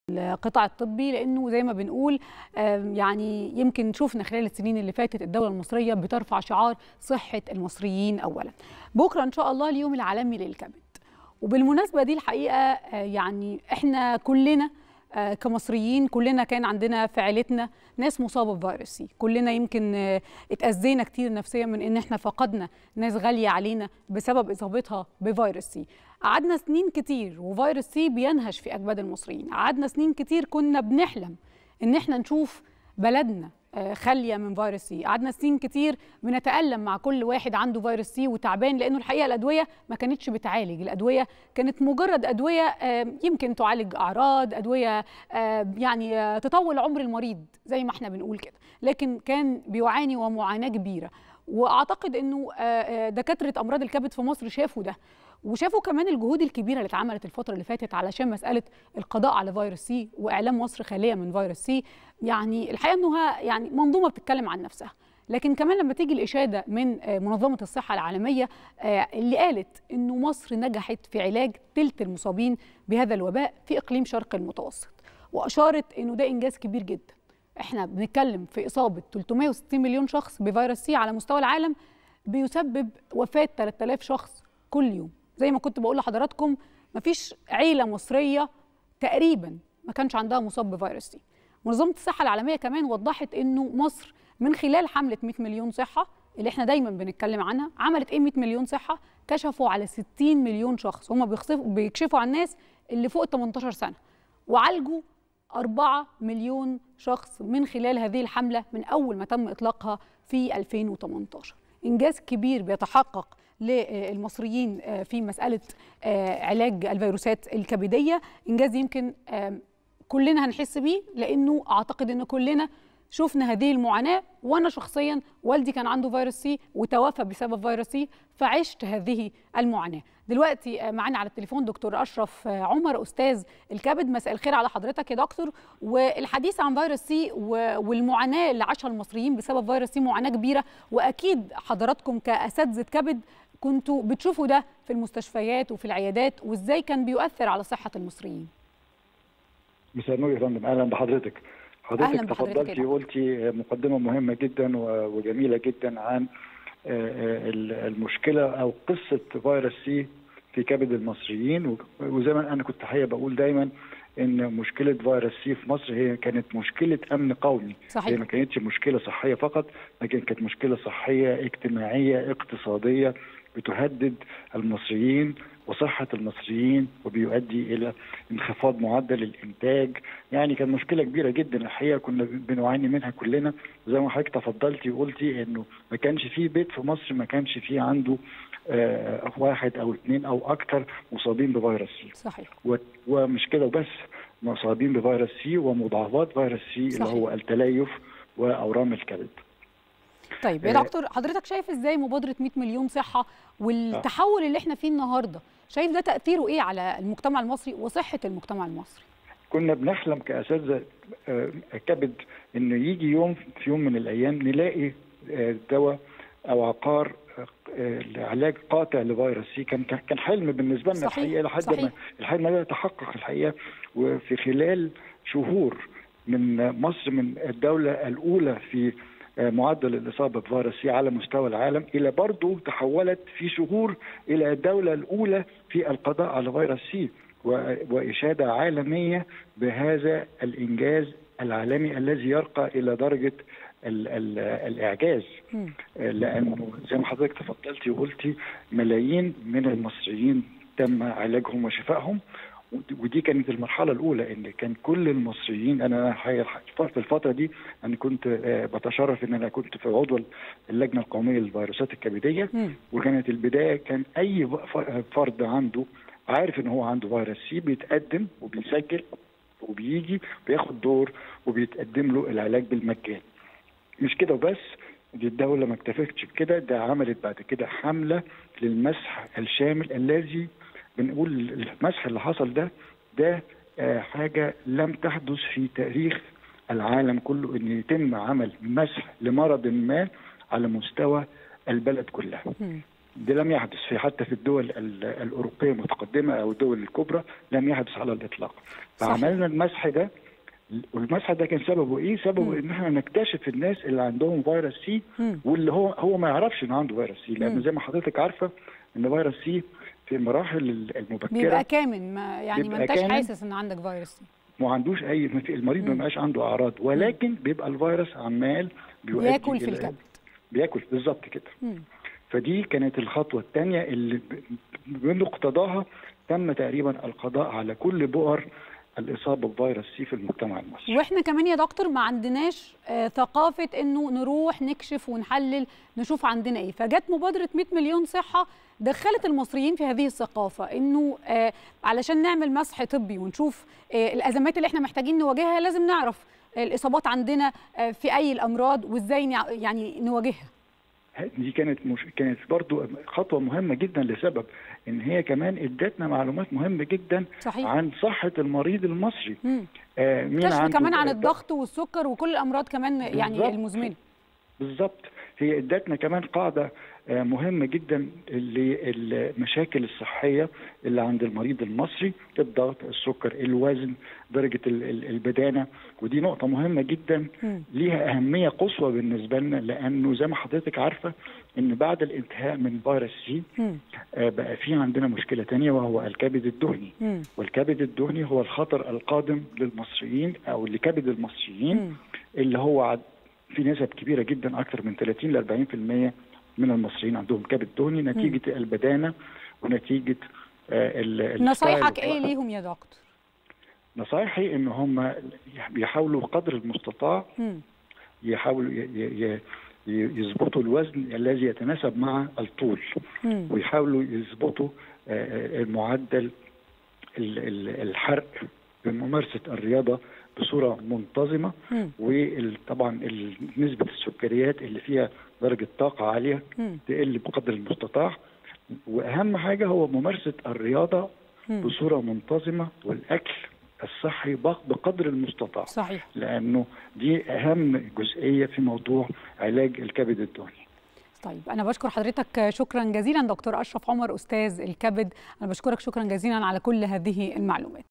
القطاع الطبي لانه زي ما بنقول يعني يمكن شفنا خلال السنين اللي فاتت الدوله المصريه بترفع شعار صحه المصريين اولا بكره ان شاء الله اليوم العالمي للكبد وبالمناسبه دي الحقيقه يعني احنا كلنا كمصريين كلنا كان عندنا في عيلتنا ناس مصابه بفيروس سي كلنا يمكن اتاذينا كتير نفسيا من ان احنا فقدنا ناس غاليه علينا بسبب اصابتها بفيروس سي قعدنا سنين كتير وفيروس سي بينهش في اكباد المصريين قعدنا سنين كتير كنا بنحلم ان احنا نشوف بلدنا خاليه من فيروس سي قعدنا سنين كتير بنتالم مع كل واحد عنده فيروس سي وتعبان لانه الحقيقه الادويه ما كانتش بتعالج الادويه كانت مجرد ادويه يمكن تعالج اعراض ادويه يعني تطول عمر المريض زي ما احنا بنقول كده لكن كان بيعاني ومعاناه كبيره واعتقد انه دكاتره امراض الكبد في مصر شافوا ده وشافوا كمان الجهود الكبيره اللي اتعملت الفتره اللي فاتت علشان مساله القضاء على فيروس سي واعلام مصر خاليه من فيروس سي يعني الحقيقه انها يعني منظومه بتتكلم عن نفسها لكن كمان لما تيجي الاشاده من منظمه الصحه العالميه اللي قالت انه مصر نجحت في علاج ثلث المصابين بهذا الوباء في اقليم شرق المتوسط واشارت انه ده انجاز كبير جدا احنا بنتكلم في اصابه 360 مليون شخص بفيروس سي على مستوى العالم بيسبب وفاه 3000 شخص كل يوم زي ما كنت بقول لحضراتكم مفيش عيله مصريه تقريبا ما كانش عندها مصاب بفيروس سي منظمه الصحه العالميه كمان وضحت انه مصر من خلال حمله 100 مليون صحه اللي احنا دايما بنتكلم عنها عملت ايه 100 مليون صحه كشفوا على 60 مليون شخص هم بيكشفوا عن الناس اللي فوق 18 سنه وعالجوا 4 مليون شخص من خلال هذه الحمله من اول ما تم اطلاقها في 2018 انجاز كبير بيتحقق للمصريين في مساله علاج الفيروسات الكبديه انجاز يمكن كلنا هنحس بيه لانه اعتقد ان كلنا شفنا هذه المعاناه وانا شخصيا والدي كان عنده فيروس سي وتوفى بسبب فيروس سي فعشت هذه المعاناه دلوقتي معانا على التليفون دكتور اشرف عمر استاذ الكبد مساء الخير على حضرتك يا دكتور والحديث عن فيروس سي والمعاناه اللي عاشها المصريين بسبب فيروس سي معاناه كبيره واكيد حضراتكم كاساتذه كبد كنتوا بتشوفوا ده في المستشفيات وفي العيادات وازاي كان بيؤثر على صحه المصريين مساء النور يا فندم اهلا بحضرتك حضرتك تفضلتي قلتي مقدمه مهمه جدا وجميله جدا عن المشكله او قصه فيروس سي في كبد المصريين وزي ما انا كنت حقيقه بقول دايما ان مشكله فيروس سي في مصر هي كانت مشكله امن قومي صحيح. هي ما كانتش مشكله صحيه فقط لكن كانت مشكله صحيه اجتماعيه اقتصاديه بتهدد المصريين وصحة المصريين وبيؤدي إلى انخفاض معدل الإنتاج يعني كان مشكلة كبيرة جدا الحقيقة كنا بنعاني منها كلنا زي ما حضرتك تفضلتي وقلتي إنه ما كانش في بيت في مصر ما كانش في عنده آه واحد أو اثنين أو أكثر مصابين بفيروس سي صحيح ومش كده وبس مصابين بفيروس سي ومضاعفات فيروس سي صحيح. اللي هو التليف وأورام الكبد طيب يا دكتور حضرتك شايف ازاي مبادره 100 مليون صحه والتحول اللي احنا فيه النهارده شايف ده تاثيره ايه على المجتمع المصري وصحه المجتمع المصري كنا بنحلم كاساتذه كبد انه يجي يوم في يوم من الايام نلاقي دواء او عقار لعلاج قاطع لفيروس سي كان كان حلم بالنسبه لنا الحقيقه لحد ما الحلم ده تحقق الحقيقه وفي خلال شهور من مصر من الدوله الاولى في معدل الإصابة بفيروس سي على مستوى العالم إلى برضه تحولت في شهور إلى الدولة الأولى في القضاء على فيروس سي وإشادة عالمية بهذا الإنجاز العالمي الذي يرقى إلى درجة ال ال الإعجاز لأنه زي ما حضرتك تفضلتي وقلتي ملايين من المصريين تم علاجهم وشفائهم ودي كانت المرحله الاولى ان كان كل المصريين انا في الفتره دي انا كنت بتشرف ان انا كنت في عضو اللجنه القوميه للفيروسات الكبديه وكانت البدايه كان اي فرد عنده عارف ان هو عنده فيروس سي بيتقدم وبيسجل وبيجي بياخد دور وبيتقدم له العلاج بالمجان مش كده وبس دي الدوله ما اكتفتش بكده ده عملت بعد كده حمله للمسح الشامل الذي بنقول المسح اللي حصل ده ده آه حاجة لم تحدث في تاريخ العالم كله ان يتم عمل مسح لمرض ما على مستوى البلد كلها ده لم يحدث في حتى في الدول الاوروبيه المتقدمه او الدول الكبرى لم يحدث على الاطلاق فعملنا المسح ده والمسح ده كان سببه ايه؟ سببه م. ان احنا نكتشف الناس اللي عندهم فيروس سي واللي هو هو ما يعرفش ان عنده فيروس سي لان زي ما حضرتك عارفه ان فيروس سي في المراحل المبكره بيبقى كامن ما يعني ما انتش حاسس ان عندك فيروس سي ما عندوش اي المريض ما بيبقاش عنده اعراض ولكن بيبقى الفيروس عمال بياكل في الكبد بياكل بالظبط كده م. فدي كانت الخطوه الثانيه اللي بمقتضاها تم تقريبا القضاء على كل بؤر الاصابه بفيروس سي في المجتمع المصري. واحنا كمان يا دكتور ما عندناش آه ثقافه انه نروح نكشف ونحلل نشوف عندنا ايه، فجت مبادره 100 مليون صحه دخلت المصريين في هذه الثقافه انه آه علشان نعمل مسح طبي ونشوف آه الازمات اللي احنا محتاجين نواجهها لازم نعرف الاصابات عندنا آه في اي الامراض وازاي يعني نواجهها. دي كانت مش كانت برضو خطوه مهمه جدا لسبب ان هي كمان ادتنا معلومات مهمه جدا صحيح. عن صحه المريض المصري آه مين عنده كمان عن الضغط والسكر وكل الامراض كمان يعني المزمنه بالظبط هي ادتنا كمان قاعده آه مهمه جدا للمشاكل الصحيه اللي عند المريض المصري الضغط السكر الوزن درجه البدانه ودي نقطه مهمه جدا م. ليها اهميه قصوى بالنسبه لنا لانه زي ما حضرتك عارفه ان بعد الانتهاء من فيروس سي آه بقى في عندنا مشكله ثانيه وهو الكبد الدهني م. والكبد الدهني هو الخطر القادم للمصريين او لكبد المصريين م. اللي هو في نسب كبيره جدا اكثر من 30 ل 40% من المصريين عندهم كبد دهني نتيجه م. البدانه ونتيجه آه نصايحك ايه ليهم يا دكتور؟ نصايحي ان هم بيحاولوا بقدر المستطاع م. يحاولوا يظبطوا الوزن الذي يتناسب مع الطول م. ويحاولوا يظبطوا المعدل الحرق بممارسه الرياضه بصوره منتظمه وطبعا نسبه السكريات اللي فيها درجه طاقه عاليه م. تقل بقدر المستطاع واهم حاجه هو ممارسه الرياضه م. بصوره منتظمه والاكل الصحي بقدر المستطاع صحيح لانه دي اهم جزئيه في موضوع علاج الكبد الدهني طيب انا بشكر حضرتك شكرا جزيلا دكتور اشرف عمر استاذ الكبد انا بشكرك شكرا جزيلا على كل هذه المعلومات